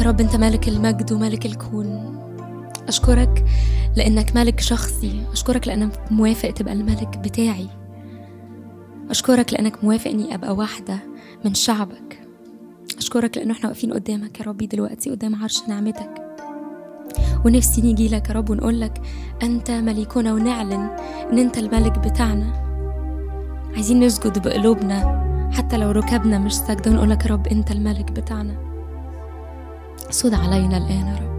يا رب أنت مالك المجد ومالك الكون أشكرك لأنك ملك شخصي أشكرك لأنك موافق تبقى الملك بتاعي أشكرك لأنك موافق إني أبقى واحدة من شعبك أشكرك لأنه إحنا واقفين قدامك يا ربي دلوقتي قدام عرش نعمتك ونفسي نيجي لك يا رب ونقول لك أنت ملكنا ونعلن إن أنت الملك بتاعنا عايزين نسجد بقلوبنا حتى لو ركبنا مش ساجدة ونقول لك يا رب أنت الملك بتاعنا سود علينا الآن يا رب